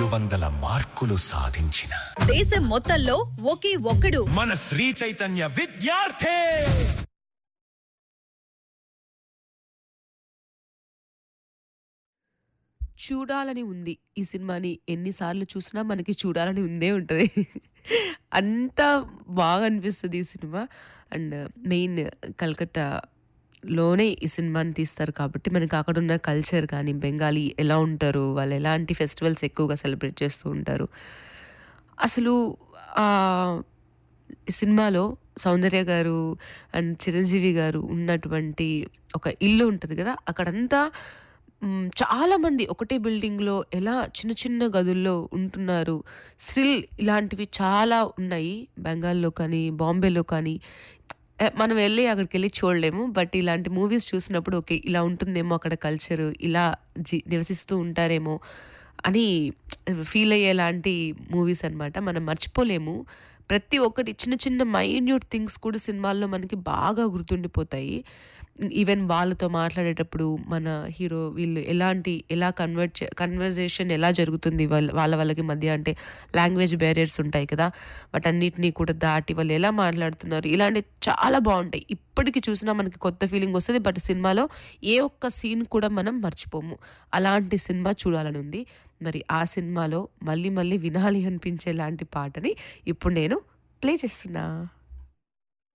వందల మార్కులు సాధించిన దేశం మొత్తంలో ఒకే ఒక్కడు మన శ్రీ చైతన్య విద్యార్థి చూడాలని ఉంది ఈ సినిమాని ఎన్నిసార్లు చూసినా మనకి చూడాలని ఉందే ఉంటుంది అంత బాగా అనిపిస్తుంది ఈ సినిమా అండ్ మెయిన్ కలకత్తాలోనే ఈ సినిమాని తీస్తారు కాబట్టి మనకి అక్కడ ఉన్న కల్చర్ కానీ బెంగాలీ ఎలా ఉంటారు వాళ్ళు ఎలాంటి ఫెస్టివల్స్ ఎక్కువగా సెలబ్రేట్ చేస్తూ ఉంటారు అసలు ఆ సినిమాలో సౌందర్య గారు అండ్ చిరంజీవి గారు ఉన్నటువంటి ఒక ఇల్లు ఉంటుంది కదా అక్కడంతా మ్, చాలా మంది ఒకటే బిల్డింగ్లో ఎలా చిన్న చిన్న గదుల్లో ఉంటున్నారు స్టిల్ ఇలాంటివి చాలా ఉన్నాయి బెంగాల్లో కానీ బాంబేలో కానీ ఏ, మనం వెళ్ళి అక్కడికి వెళ్ళి చూడలేము బట్ ఇలాంటి మూవీస్ చూసినప్పుడు ఓకే ఇలా ఉంటుందేమో అక్కడ కల్చర్ ఇలా జీ నివసిస్తూ ఉంటారేమో అని ఫీల్ అయ్యేలాంటి మూవీస్ అన్నమాట మనం మర్చిపోలేము ప్రతి ఒక్కటి చిన్న చిన్న మైన్యూట్ థింగ్స్ కూడా సినిమాల్లో మనకి బాగా గుర్తుండిపోతాయి ఈవెన్ వాళ్ళతో మాట్లాడేటప్పుడు మన హీరో వీళ్ళు ఎలాంటి ఎలా కన్వర్ట్ కన్వర్జేషన్ ఎలా జరుగుతుంది వాళ్ళ వాళ్ళ వాళ్ళకి మధ్య అంటే లాంగ్వేజ్ బ్యారియర్స్ ఉంటాయి కదా వాటన్నిటినీ కూడా దాటి వాళ్ళు ఎలా మాట్లాడుతున్నారు ఇలాంటి చాలా బాగుంటాయి ఇప్పటికి చూసినా మనకి కొత్త ఫీలింగ్ వస్తుంది బట్ సినిమాలో ఏ ఒక్క సీన్ కూడా మనం మర్చిపోము అలాంటి సినిమా చూడాలని ఉంది మరి ఆ సినిమాలో మళ్ళీ మళ్ళీ వినాలి అనిపించేలాంటి పాటని ఇప్పుడు నేను ప్లే చేస్తున్నా